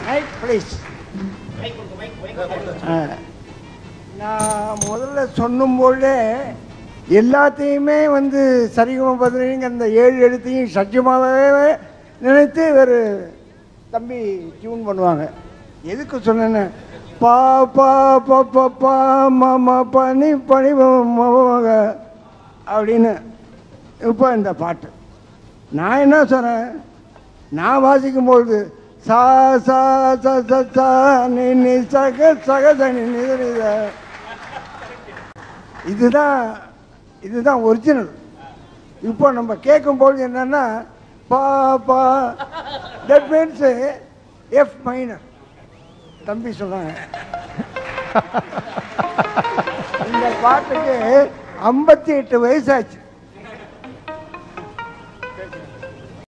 right please நான் முதல்ல சொன்னும்போதே எல்லாத்தையுமே வந்து சரிகம பதினிங்க அந்த ஏழு எழுத்தையும் சத்தியமாகவே நினைத்து ஒரு தம்பி டியூன் பண்ணுவாங்க எதுக்கு சொன்னேன்னு பா பா பா பா பா மாமா பனி பனி மக அப்படின்னு இப்போ இந்த பாட்டு நான் என்ன சொன்னேன் நான் வாசிக்கும்பொழுது சா சா ச ச சா நி நி சக சக சனி நித நித இதுதான் இதுதான் ஒரிஜினல் இப்போ நம்ம கேட்கும்பொழுது என்னன்னா பா பா தட் மீன்ஸ் எஃப் மைனர் தம்பி சொன்னாங்க இந்த பாட்டுக்கு ஐம்பத்தி எட்டு வயசாச்சு